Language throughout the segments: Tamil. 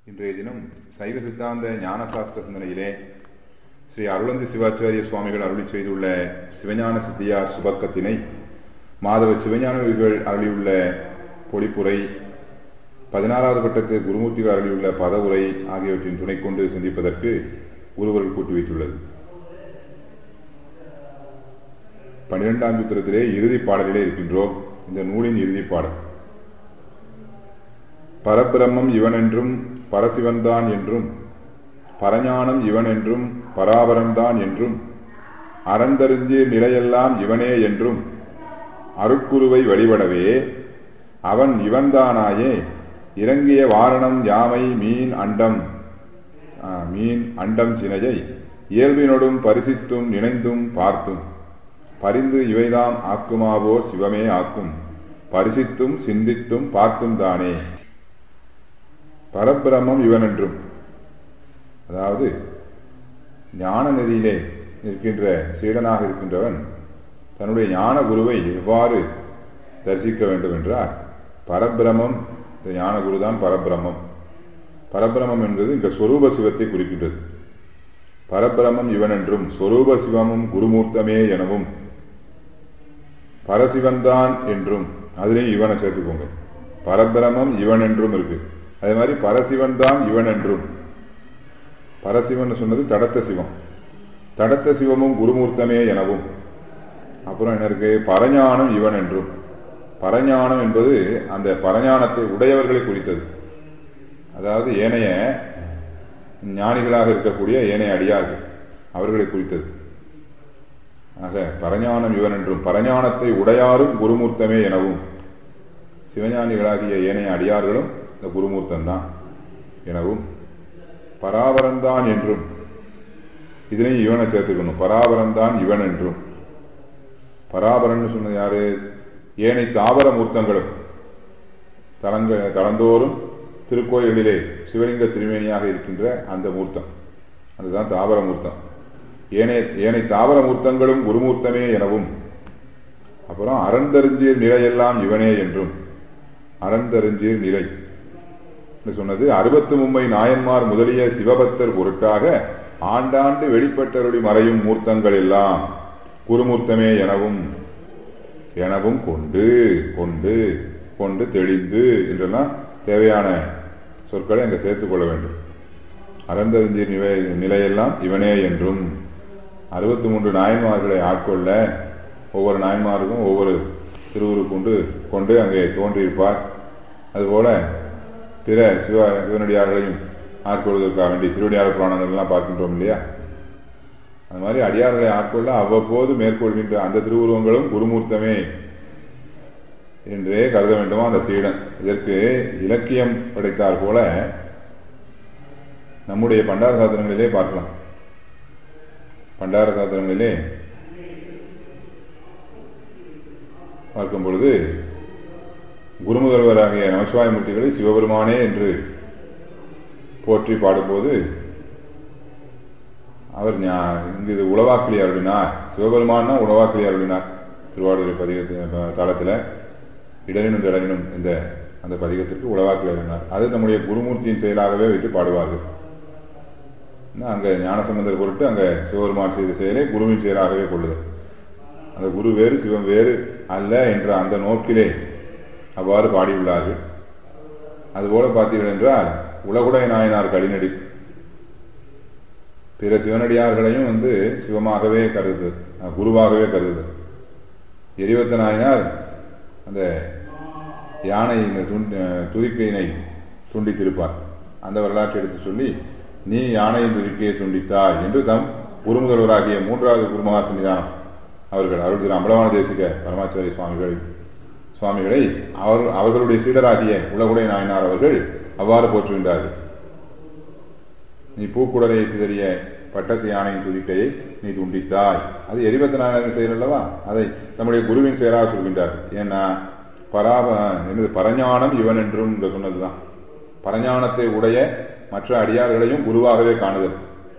இன்றைய தினம் சைவ சித்தாந்த ஞானசாஸ்திர சிந்தனையிலே ஸ்ரீ அருளந்தி சிவாச்சாரிய சுவாமிகள் அருளி செய்துள்ள சிவஞான சித்தியார் சுபக்கத்தினை மாதவ சிவஞானவிகள் அருளியுள்ள பொழிப்புரை பதினாறாவது பட்டத்து குருமூர்த்திகள் அருளியுள்ள பதவுரை ஆகியவற்றின் துணை கொண்டு சிந்திப்பதற்கு ஒருவர்கள் கூட்டி வைத்துள்ளது பன்னிரெண்டாம் சூத்திரத்திலே இறுதி பாடலிலே இருக்கின்றோம் இந்த நூலின் இறுதி பாடல் பரபிரம்மம் இவன் என்றும் பரசிவன்தான் என்றும் பரஞானம் இவன் என்றும் பராபரம்தான் என்றும் அறந்தறிஞ்சிய நிலையெல்லாம் இவனே என்றும் அருட்குருவை வழிபடவே அவன் இவன்தானாயே இறங்கிய வாரணம் யாமை மீன் அண்டம் மீன் அண்டம் சினையை இயல்பினொடும் பரிசித்தும் நினைந்தும் பார்த்தும் பரிந்து இவைதான் ஆக்குமாவோ சிவமே ஆக்கும் பரிசித்தும் சிந்தித்தும் பார்த்தும் தானே பரபிரம்மம் இவனென்றும் அதாவது ஞான நெறியிலே இருக்கின்ற சீடனாக இருக்கின்றவன் தன்னுடைய ஞான குருவை எவ்வாறு தரிசிக்க வேண்டும் என்றால் பரபிரமம் இந்த ஞான குருதான் பரபிரமம் பரபிரமம் என்பது இந்த சொரூப சிவத்தை குறிக்கின்றது பரபிரமம் இவன் என்றும் சொரூப சிவமும் குருமூர்த்தமே எனவும் பரசிவன்தான் என்றும் அதிலையும் இவனை சேர்த்துக்கோங்க பரபிரமம் இவன் என்றும் இருக்கு அதே மாதிரி பரசிவன் தான் இவன் என்றும் பரசிவன் சொன்னது தடத்த சிவம் தடத்த சிவமும் குருமூர்த்தமே எனவும் அப்புறம் என்ன இருக்கு பரஞானம் இவன் என்றும் பரஞானம் என்பது அந்த பரஞானத்தை உடையவர்களை குறித்தது அதாவது ஏனைய ஞானிகளாக இருக்கக்கூடிய ஏனைய அடியார்கள் அவர்களை குறித்தது ஆக பரஞானம் இவன் என்றும் பரஞானத்தை உடையாரும் குருமூர்த்தமே எனவும் சிவஞானிகளாகிய ஏனைய அடியார்களும் இந்த குருமூர்த்தன் தான் எனவும் பராபரம்தான் என்றும் இதனையும் இவனை சேர்த்துக்கணும் பராபரம்தான் இவன் என்றும் பராபரன் சொன்னது யாரு ஏனை தாவர மூர்த்தங்களும் தலங்க தளந்தோறும் திருக்கோயிலிலே சிவலிங்க திருமேனியாக இருக்கின்ற அந்த மூர்த்தம் அதுதான் தாவர மூர்த்தம் ஏனைய ஏனை தாவர மூர்த்தங்களும் குருமூர்த்தமே எனவும் அப்புறம் அறந்தறிஞ்சீர் நிலையெல்லாம் இவனே என்றும் அறந்தறிஞ்சீர் நிலை சொன்னது அறுபத்து மும்மை நாயன்மார் முதலிய சிவபக்தர் பொருட்டாக ஆண்டாண்டு வெளிப்பட்டருடி மறையும் மூர்த்தங்கள் எல்லாம் குருமூர்த்தமே எனவும் எனவும் கொண்டு கொண்டு கொண்டு தெளிந்து என்றெல்லாம் தேவையான சொற்களை அங்கே சேர்த்துக் கொள்ள வேண்டும் அறந்தறிஞ்சி நிலை நிலையெல்லாம் இவனே என்றும் அறுபத்தி மூன்று நாயன்மார்களை ஆட்கொள்ள ஒவ்வொரு நாயன்மாருக்கும் ஒவ்வொரு திருவுரு கொண்டு கொண்டு அங்கே தோன்றியிருப்பார் அதுபோல பிற சிவ சிவனடியார்களையும் ஆட்கொள்வதற்காக வேண்டி திருவடியார் புராணங்கள்லாம் பார்க்கின்றோம் இல்லையா அது மாதிரி அடியார்களை ஆட்கொள்ள அவ்வப்போது மேற்கொள்கின்ற அந்த திருவுருவங்களும் குருமூர்த்தமே என்றே கருத வேண்டுமா அந்த சீடன் இதற்கு இலக்கியம் படைத்தார் போல நம்முடைய பண்டார சாத்திரங்களிலே பார்க்கலாம் பண்டார சாத்திரங்களிலே பார்க்கும் பொழுது குருமுதல்வராகிய நமச்சிவாயமூர்த்திகளை சிவபெருமானே என்று போற்றி பாடும்போது அவர் இங்கு இது உளவாக்கிலி அருளினார் சிவபெருமான்னா உளவாக்கிலி அருளினார் திருவாரூரை பதிக தளத்தில் இடரினும் திடரினும் இந்த அந்த பதிகத்திற்கு உளவாக்கிலி அருளினார் அது நம்முடைய குருமூர்த்தியின் செயலாகவே வைத்து பாடுவார்கள் அங்க ஞானசம்பந்தர் பொருட்டு அங்க சிவபெருமான் செய்த செயலை குருவின் செயலாகவே கொள்ளுதல் அந்த குரு வேறு சிவம் வேறு அல்ல என்ற அந்த நோக்கிலே அவ்வாறு பாடியுள்ளார்கள் அதுபோல பார்த்தீர்கள் என்றால் உலகுடைய நாயனார் கடிநடி பிற சிவனடியார்களையும் வந்து சிவமாகவே கருது குருவாகவே கருது எரிவத்த நாயனார் அந்த யானை துதிக்கையினை துண்டித்திருப்பார் அந்த வரலாற்றை எடுத்து சொல்லி நீ யானையின் துதிக்கையை துண்டித்தாய் என்று தம் குருமுதல்வராகிய மூன்றாவது குருமகா சன்னிதானம் அவர்கள் அருள் திரு அம்பலவான தேசிக பரமாச்சாரிய சுவாமிகள் சுவாமிகளை அவர் அவர்களுடைய சீடராகிய உலகுடைய நாயனார் அவர்கள் அவ்வாறு போற்றுகின்றார்கள் நீ பூக்குடலை சிதறிய பட்டத்து யானையின் துதிக்கையை நீ துண்டித்தாய் அது எரிபத்த நாயகன் செயல் அல்லவா அதை நம்முடைய குருவின் செயலாக சொல்கின்றார் ஏன்னா பராப என்னது பரஞானம் இவன் என்றும் சொன்னதுதான் பரஞானத்தை உடைய மற்ற அடியார்களையும் குருவாகவே காணுதல்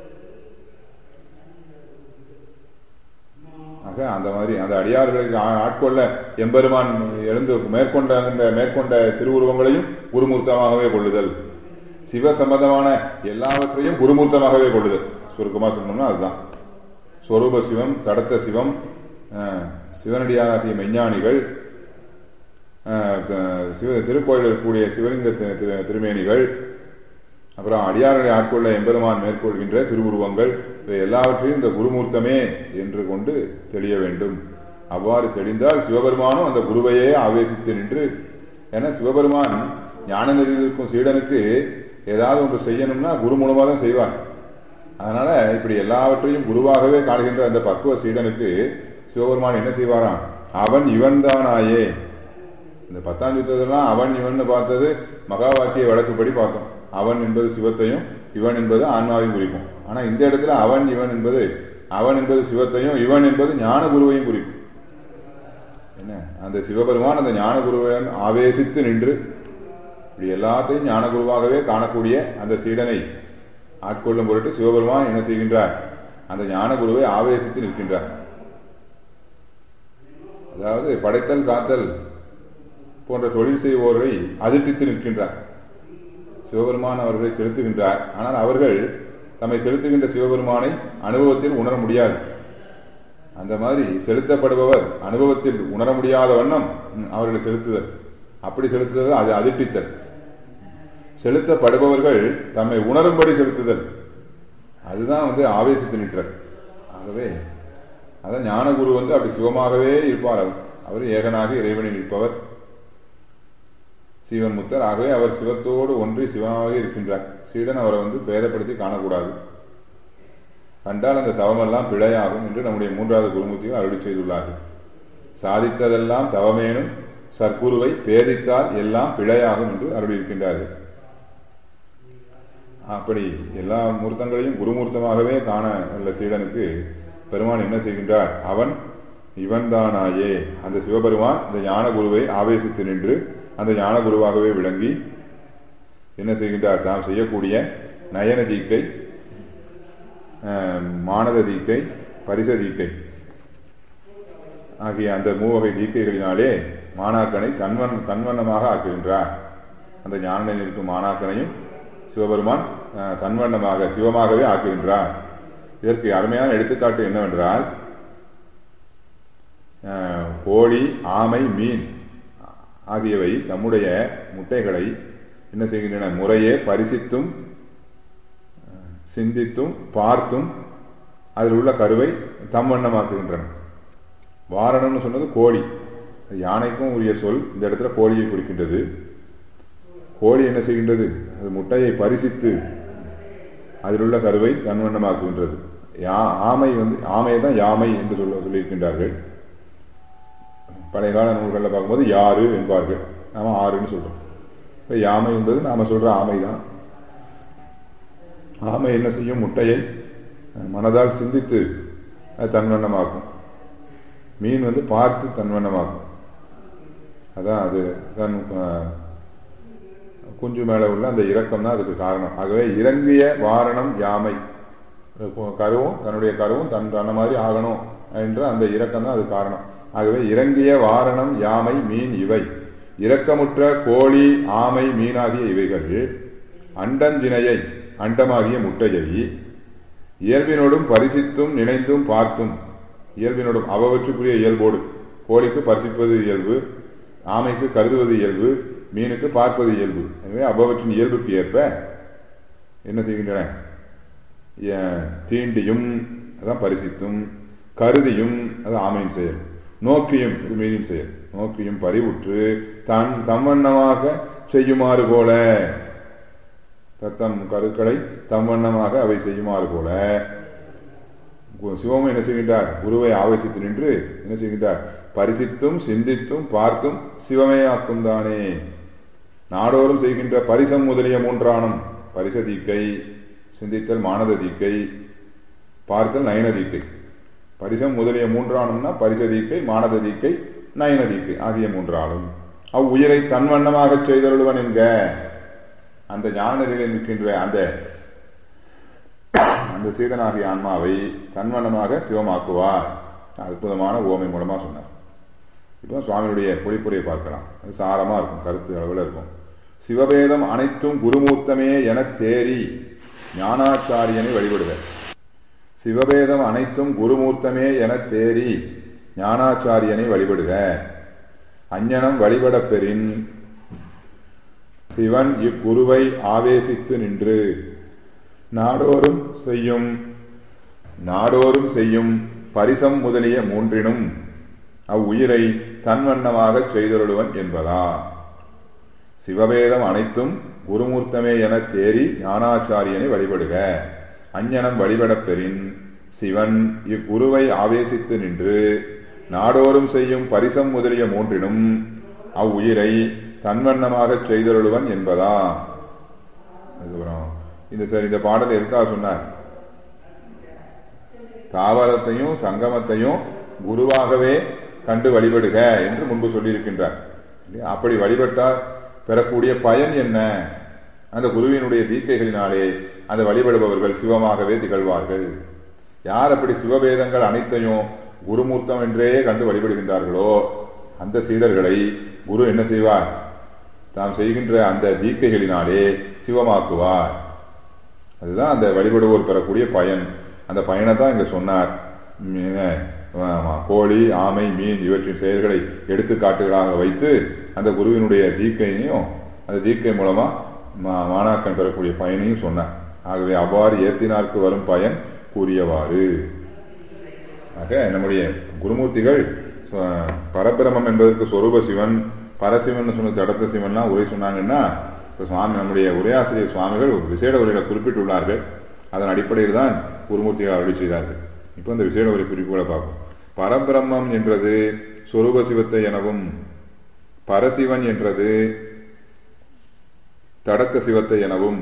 ஆக அந்த மாதிரி அந்த அடியார்களுக்கு ஆட்கொள்ள எம்பெருமான் எழுந்து மேற்கொண்ட அந்த மேற்கொண்ட திருவுருவங்களையும் குருமூர்த்தமாகவே கொள்ளுதல் சிவ சம்பந்தமான எல்லாவற்றையும் குருமூர்த்தமாகவே கொள்ளுதல் சுருக்கமா சொன்னோம்னா அதுதான் ஸ்வரூப சிவம் தடத்த சிவம் அஹ், சிவனடியாகிய மெஞ்ஞானிகள் அஹ், த- சிவ திருக்கோயில் இருக்கக்கூடிய சிவலிங்க தி- திரு- திருமேனிகள் அப்புறம் அடியார்களை ஆட்கொள்ள எம்பெருமான் மேற்கொள்கின்ற திருவுருவங்கள் இவை எல்லாவற்றையும் இந்த குருமூர்த்தமே என்று கொண்டு தெளிய வேண்டும் அவ்வாறு தெளிந்தால் சிவபெருமானும் அந்த குருவையே ஆவேசித்து நின்று ஏன்னா சிவபெருமான் ஞான நெறியில் இருக்கும் சீடனுக்கு ஏதாவது ஒன்று செய்யணும்னா குரு மூலமாக தான் செய்வார் அதனால இப்படி எல்லாவற்றையும் குருவாகவே காணுகின்ற அந்த பக்குவ சீடனுக்கு சிவபெருமான் என்ன செய்வாராம் அவன் இவன்தானாயே இந்த பத்தாம் சுத்தத்தெல்லாம் அவன் இவன் பார்த்தது மகா வாக்கிய வழக்குப்படி பார்த்தோம் அவன் என்பது சிவத்தையும் இவன் என்பது ஆன்மாவையும் குறிக்கும் ஆனா இந்த இடத்துல அவன் இவன் என்பது அவன் என்பது சிவத்தையும் இவன் என்பது ஞான குருவையும் குறிக்கும் என்ன அந்த சிவபெருமான் அந்த ஞான குருவை ஆவேசித்து நின்று இப்படி எல்லாத்தையும் ஞான குருவாகவே காணக்கூடிய அந்த சீடனை ஆட்கொள்ளும் பொருட்டு சிவபெருமான் என்ன செய்கின்றார் அந்த ஞான குருவை ஆவேசித்து நிற்கின்றார் அதாவது படைத்தல் காத்தல் போன்ற தொழில் செய்வோரை அதிர்ப்பித்து நிற்கின்றார் சிவபெருமான் அவர்களை செலுத்துகின்றார் ஆனால் அவர்கள் தம்மை செலுத்துகின்ற சிவபெருமானை அனுபவத்தில் உணர முடியாது அந்த மாதிரி செலுத்தப்படுபவர் அனுபவத்தில் உணர முடியாத வண்ணம் ம், அவர்களை செலுத்துதல் அப்படி செலுத்துதல் அது அதிர்ப்பித்தல் செலுத்தப்படுபவர்கள் தம்மை உணரும்படி செலுத்துதல் அதுதான் வந்து ஆவேசித்து நிற்றார் ஆகவே அதான் ஞானகுரு வந்து அப்படி சிவமாகவே இருப்பார் அவர் அவர் ஏகனாக இறைவனில் நிற்பவர் சீவன் முத்தர் ஆகவே அவர் சிவத்தோடு ஒன்றி சிவமாகவே இருக்கின்றார் சீடன் அவரை வந்து பேதப்படுத்தி காணக்கூடாது கண்டால் அந்த தவமெல்லாம் பிழையாகும் என்று நம்முடைய மூன்றாவது குருமூர்த்தியும் அருளி செய்துள்ளார்கள் சாதித்ததெல்லாம் தவமேனும் சர்க்குருவை பேதித்தால் எல்லாம் பிழையாகும் என்று அருளி இருக்கின்றார்கள் அப்படி எல்லா மூர்த்தங்களையும் குருமூர்த்தமாகவே காண உள்ள சீடனுக்கு பெருமான் என்ன செய்கின்றார் அவன் இவன்தானாயே அந்த சிவபெருமான் இந்த ஞான குருவை ஆவேசித்து நின்று அந்த ஞான குருவாகவே விளங்கி என்ன செய்கின்றார் தாம் செய்யக்கூடிய நயன தீக்கை அஹ், மானத தீக்கை பரிச தீக்கை ஆகிய அந்த மூவகை தீக்கைகளினாலே மாணாக்கனை தன்வன் தன்வண்ணமாக ஆக்குகின்றார் அந்த ஞானில் இருக்கும் மாணாக்கனையும் சிவபெருமான் அஹ், தன்வண்ணமாக சிவமாகவே ஆக்குகின்றார் இதற்கு அருமையான எடுத்துக்காட்டு என்னவென்றால் அஹ், கோழி ஆமை மீன் ஆகியவை தம்முடைய முட்டைகளை என்ன செய்கின்றன முறையே பரிசித்தும் அஹ், சிந்தித்தும் பார்த்தும் அதில் உள்ள கருவை தம் வண்ணமாக்குகின்றன வாரணம்னு சொன்னது கோழி யானைக்கும் உரிய சொல் இந்த இடத்துல கோழியை குறிக்கின்றது கோழி என்ன செய்கின்றது அது முட்டையை பரிசித்து அதில் உள்ள கருவை தன்வண்ணமாக்குகின்றது யா ஆமை வந்து ஆமையை தான் யாமை என்று சொல்ல சொல்லியிருக்கின்றார்கள் பழைய கால நூல்களில் பார்க்கும்போது யாரு என்பார்கள் நாம ஆறுன்னு சொல்றோம் இப்ப யாமை என்பது நாம சொல்ற ஆமை தான் ஆமை என்ன செய்யும் முட்டையை அஹ், மனதால் சிந்தித்து அது தன்வண்ணமாக்கும் மீன் வந்து பார்த்து தன்வண்ணமாக்கும் அதான் அது தன் அஹ், குஞ்சு மேல உள்ள அந்த இரக்கம் தான் அதுக்கு காரணம் ஆகவே இறங்கிய வாரணம் யாமை கு- கருவும் தன்னுடைய கருவும் தன் தன்ன மாதிரி ஆகணும் என்ற அந்த இரக்கம் தான் அது காரணம் ஆகவே இறங்கிய வாரணம் யாமை மீன் இவை இரக்கமுற்ற கோழி ஆமை மீனாகிய இவைகள் அண்டஞ்சினையை அண்டமாகிய முட்டையை இயல்பினோடும் பரிசித்தும் நினைத்தும் பார்த்தும் இயல்பினோடும் அவவற்றுக்குரிய இயல்போடு கோழிக்கு பரிசிப்பது இயல்பு ஆமைக்கு கருதுவது இயல்பு மீனுக்கு பார்ப்பது இயல்பு எனவே அவ்வவற்றின் இயல்புக்கு ஏற்ப என்ன செய்கின்றன ஏ- தீண்டியும் அதான் பரிசித்தும் கருதியும் அது ஆமையின் செயல் நோக்கியும் இது மீனின் செயல் நோக்கியும் பறிவுற்று தன் தம்மண்ணமாக செய்யுமாறு போல தத்தம் கருக்களை தம்மண்ணமாக அவை செய்யுமாறு போல கு- சிவமும் என்ன செய்கின்றார் குருவை ஆவேசித்து நின்று என்ன செய்கின்றார் பரிசித்தும் சிந்தித்தும் பார்த்தும் சிவமே ஆக்கும் தானே நாடோறும் செய்கின்ற பரிசம் முதலிய மூன்றானும் பரிச தீக்கை சிந்தித்தல் மானத தீக்கை பார்த்தல் நயன தீக்கை பரிசம் முதலிய மூன்றானும்னா பரிச தீக்கை மானத தீக்கை நயன தீக்கை ஆகிய மூன்றாலும் அவ் உயிரை தன்வண்ணமாகச் செய்தருளுவன் என்க அந்த ஞான நிலையில் நிற்கின்ற அந்த அந்த சீதனாகிய ஆன்மாவை தன்வண்ணமாக சிவமாக்குவார் அற்புதமான ஓமை மூலமா சொன்னார் இப்போ சுவாமியுடைய பொழிப்புரையை பார்க்கலாம் அது சாரமா இருக்கும் கருத்து அளவில் இருக்கும் சிவபேதம் அனைத்தும் குருமூர்த்தமே எனத் தேறி ஞானாச்சாரியனை வழிபடுக சிவபேதம் அனைத்தும் குருமூர்த்தமே எனத் தேறி ஞானாச்சாரியனை வழிபடுக அஞ்ஞனம் வழிபடப் பெறின் சிவன் இக்குருவை ஆவேசித்து நின்று நாடோறும் செய்யும் நாடோறும் செய்யும் பரிசம் முதலிய மூன்றினும் அவ்வுயிரை தன்வண்ணமாகச் செய்தருளுவன் என்பதா சிவபேதம் அனைத்தும் குருமூர்த்தமே எனத் தேறி ஞானாச்சாரியனை வழிபடுக அஞ்ஞனம் வழிபடப் பெறின் சிவன் இக்குருவை ஆவேசித்து நின்று நாடோறும் செய்யும் பரிசம் முதலிய மூன்றினும் அவ்வுயிரை தன்வண்ணமாகச் செய்தருளுவன் என்பதா அதுக்கப்புறம் இந்த சார் இந்த பாடலை எதுக்காக சொன்னார் தாவரத்தையும் சங்கமத்தையும் குருவாகவே கண்டு வழிபடுக என்று முன்பு சொல்லியிருக்கின்றார் இல்லையா? அப்படி வழிபட்டால் பெறக்கூடிய பயன் என்ன அந்த குருவினுடைய தீக்கைகளினாலே அந்த வழிபடுபவர்கள் சிவமாகவே திகழ்வார்கள் யார் அப்படி சிவவேதங்கள் அனைத்தையும் குருமூர்த்தம் என்றே கண்டு வழிபடுகின்றார்களோ அந்த சீடர்களை குரு என்ன செய்வார் தாம் செய்கின்ற அந்த தீக்கைகளினாலே சிவமாக்குவார் அதுதான் அந்த வழிபடுவோர் பெறக்கூடிய பயன் அந்த பயனை தான் இங்க சொன்னார் மீன, ஆமா, கோழி ஆமை மீன் இவற்றின் செயல்களை எடுத்து காட்டுகளாக வைத்து அந்த குருவினுடைய தீக்கையையும் அந்த தீக்கை மூலமா மா- மாணாக்கன் பெறக்கூடிய பயனையும் சொன்னார் ஆகவே அவ்வாறு ஏத்தினார்க்கு வரும் பயன் கூறியவாறு ஆக நம்முடைய குருமூர்த்திகள் ச- பரபிரமம் என்பதற்கு சொரூப சிவன் பரசிவன் சொன்ன தடத்த சிவன்லாம் உரை சொன்னாங்கன்னா இப்ப சுவாமி நம்முடைய உரையாசிரியர் சுவாமிகள் ஒரு விசேட உரையில குறிப்பிட்டுள்ளார்கள் அதன் அடிப்படையில் தான் குருமூர்த்திகள் அருளி செய்தார்கள் இப்போ இந்த விசேட உரை குறிப்புகளை பார்ப்போம் பரபிரம்மம் என்றது சொரூப சிவத்தை எனவும் பரசிவன் என்றது தடத்த சிவத்தை எனவும்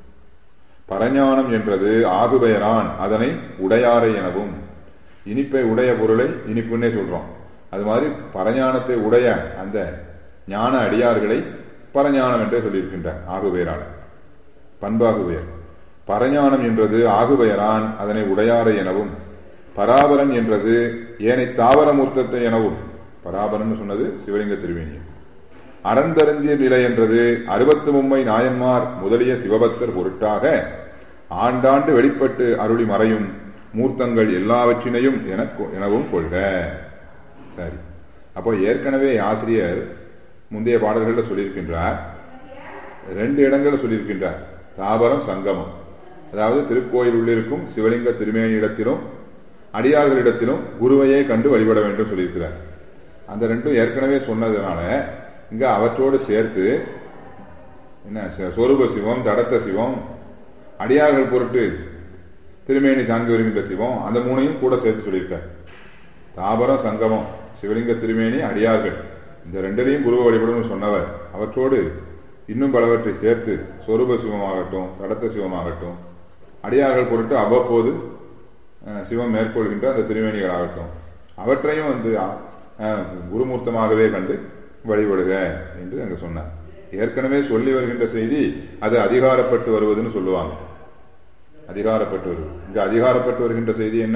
பரஞானம் என்றது ஆகுபெயரான் அதனை உடையாரை எனவும் இனிப்பை உடைய பொருளை இனிப்புன்னே சொல்றோம் அது மாதிரி பரஞானத்தை உடைய அந்த ஞான அடியார்களை பரஞானம் என்றே சொல்லியிருக்கின்றார் ஆகுபெயரால் பண்பாகுபெயர் பரஞானம் என்றது ஆகுபெயரான் அதனை உடையாரை எனவும் பராபரன் என்றது ஏனை தாவர மூர்த்தத்தை எனவும் பராபரன் சொன்னது சிவலிங்க திருவேணியம் அறந்தருந்திய நிலை என்றது அறுபத்து மும்மை நாயன்மார் முதலிய சிவபக்தர் பொருட்டாக ஆண்டாண்டு வெளிப்பட்டு அருளி மறையும் மூர்த்தங்கள் எல்லாவற்றினையும் என எனவும் கொள்க சரி அப்போ ஏற்கனவே ஆசிரியர் முந்தைய பாடல்களில் சொல்லியிருக்கின்றார் ரெண்டு இடங்கள்ல சொல்லியிருக்கின்றார் தாபரம் சங்கமம் அதாவது திருக்கோயில் உள்ளிருக்கும் சிவலிங்க திருமேனியிடத்திலும் அடியார்களிடத்திலும் குருவையே கண்டு வழிபட வேண்டும் சொல்லியிருக்கிறார் அந்த ரெண்டும் ஏற்கனவே சொன்னதுனால இங்க அவற்றோடு சேர்த்து என்ன ச- சொரூப சிவம் தடத்த சிவம் அடியார்கள் பொருட்டு திருமேனி தாங்கி வருகின்ற சிவம் அந்த மூணையும் கூட சேர்த்து சொல்லியிருக்கார் தாபரம் சங்கமம் சிவலிங்க திருமேனி அடியார்கள் இந்த ரெண்டிலையும் குருவை வழிபடணும்னு சொன்னவர் அவற்றோடு இன்னும் பலவற்றை சேர்த்து சொரூப சிவமாகட்டும் தடத்த சிவமாகட்டும் அடியார்கள் பொருட்டு அவ்வப்போது அஹ், சிவம் மேற்கொள்கின்ற அந்த திருமேனிகளாகட்டும் அவற்றையும் வந்து அஹ், குருமூர்த்தமாகவே கண்டு வழிபடுக என்று அங்க சொன்னார் ஏற்கனவே சொல்லி வருகின்ற செய்தி அது அதிகாரப்பட்டு வருவதுன்னு சொல்லுவாங்க அதிகாரப்பட்டு வருவது இங்க அதிகாரப்பட்டு வருகின்ற செய்தி என்ன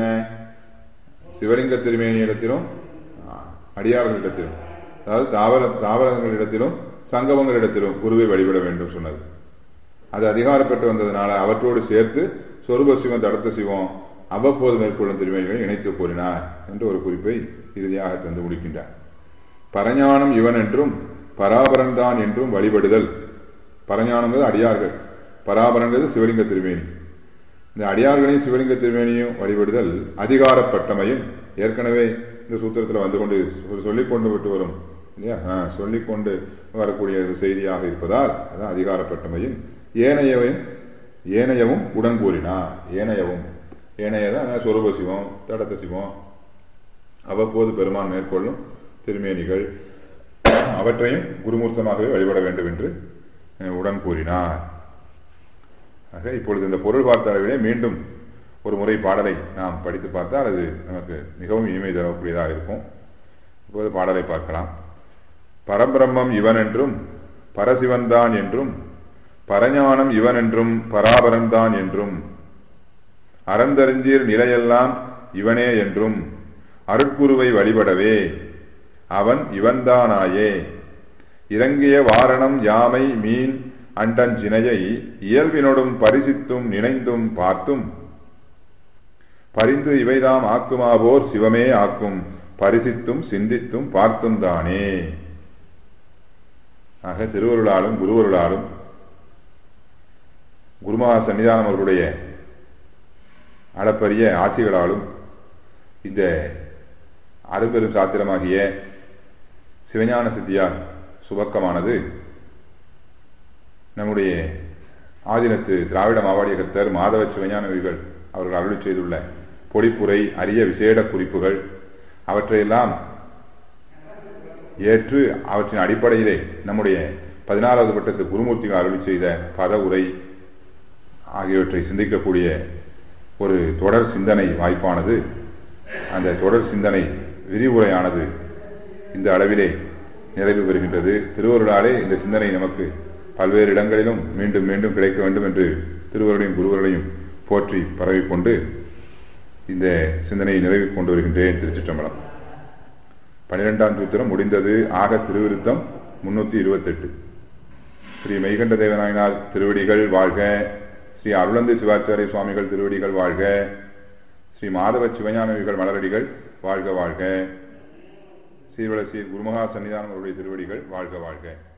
சிவலிங்க திருமேனியிடத்திலும் ஆஹ், அடியார்களிடத்திலும் அதாவது தாவர தாவரங்களிடத்திலும் சங்கமங்களிடத்திலும் குருவை வழிபட வேண்டும் சொன்னது அது அதிகாரப்பட்டு வந்ததுனால அவற்றோடு சேர்த்து சொருப சிவம் தடத்த சிவம் அவ்வப்போது மேற்கொள்ளும் திருமணிகளை இணைத்து கூறினார் என்று ஒரு குறிப்பை இறுதியாக தந்து முடிக்கின்றார் பரஞானம் இவன் என்றும் பராபரன்தான் என்றும் வழிபடுதல் பரஞானம்ங்கிறது அடியார்கள் பராபரங்கிறது சிவலிங்க திருமேனி இந்த அடியார்களையும் சிவலிங்க திருமேனியும் வழிபடுதல் அதிகாரப்பட்டமையும் ஏற்கனவே இந்த சூத்திரத்தில் வந்து கொண்டு சொ- சொல்லிக் கொண்டு விட்டு வரும் இல்லையா ஆ, சொல்லிக் கொண்டு வரக்கூடிய ஒரு செய்தியாக இருப்பதால் அதான் அதிகாரப்பட்டமையும் ஏனையவையும் ஏனையவும் உடன் கூறினார் ஏனையவும் ஏனையதான் அதான் சொரூப சிவம் தடத்த சிவம் அவ்வப்போது பெருமான் மேற்கொள்ளும் திருமேனிகள் அவற்றையும் குருமூர்த்தமாகவே வழிபட வேண்டும் என்று அஹ், உடன் கூறினார் ஆக இப்பொழுது இந்த பொருள் பார்த்த அளவிலே மீண்டும் ஒரு முறை பாடலை நாம் படித்து பார்த்தால் அது நமக்கு மிகவும் இனிமை தரக்கூடியதாக இருக்கும் இப்போது பாடலை பார்க்கலாம் பரபிரம்மம் இவன் என்றும் பரசிவன்தான் என்றும் பரஞானம் இவன் என்றும் பராபரன்தான் என்றும் அறந்தறிஞ்சீர் நிலையெல்லாம் இவனே என்றும் அருட்குருவை வழிபடவே அவன் இவன்தானாயே இறங்கிய வாரணம் யாமை மீன் அண்டஞ்சினையை இயல்பினோடும் பரிசித்தும் நினைந்தும் பார்த்தும் பரிந்து இவைதாம் ஆக்குமாவோர் சிவமே ஆக்கும் பரிசித்தும் சிந்தித்தும் பார்த்தும் தானே ஆக திருவருளாலும் குருவருளாலும் குருமகா சன்னிதானம் அவர்களுடைய அளப்பரிய ஆசிகளாலும் இந்த அரும்பெரும் சாத்திரமாகிய சிவஞான சித்தியார் சுபக்கமானது நம்முடைய ஆதீனத்து திராவிட மாவாடிய கத்தர் மாதவ சிவஞானவிகள் அவர்கள் அருளி செய்துள்ள பொழிப்புரை அரிய விசேட குறிப்புகள் அவற்றையெல்லாம் ஏற்று அவற்றின் அடிப்படையிலே நம்முடைய பதினாறாவது பட்டத்து குருமூர்த்திகள் அருளி செய்த பத உரை ஆகியவற்றை சிந்திக்கக்கூடிய ஒரு தொடர் சிந்தனை வாய்ப்பானது அந்த தொடர் சிந்தனை விரிவுரையானது இந்த அளவிலே நிறைவு பெறுகின்றது திருவருளாலே இந்த சிந்தனை நமக்கு பல்வேறு இடங்களிலும் மீண்டும் மீண்டும் கிடைக்க வேண்டும் என்று திருவருளையும் குருவர்களையும் போற்றி பரவிக்கொண்டு இந்த சிந்தனையை நிறைவு கொண்டு வருகின்றேன் திருச்சிற்றம்பலம் பனிரெண்டாம் சூத்திரம் முடிந்தது ஆக திருவிருத்தம் முன்னூத்தி இருபத்தெட்டு ஸ்ரீ மெய்கண்ட தேவநாயனார் திருவடிகள் வாழ்க ஸ்ரீ அருளந்தி சிவாச்சாரிய சுவாமிகள் திருவடிகள் வாழ்க ஸ்ரீ மாதவ சிவஞானவிகள் மலரடிகள் வாழ்க வாழ்க சீர்வளசீர் குருமகா சன்னிதானம் அவருடைய திருவடிகள் வாழ்க வாழ்க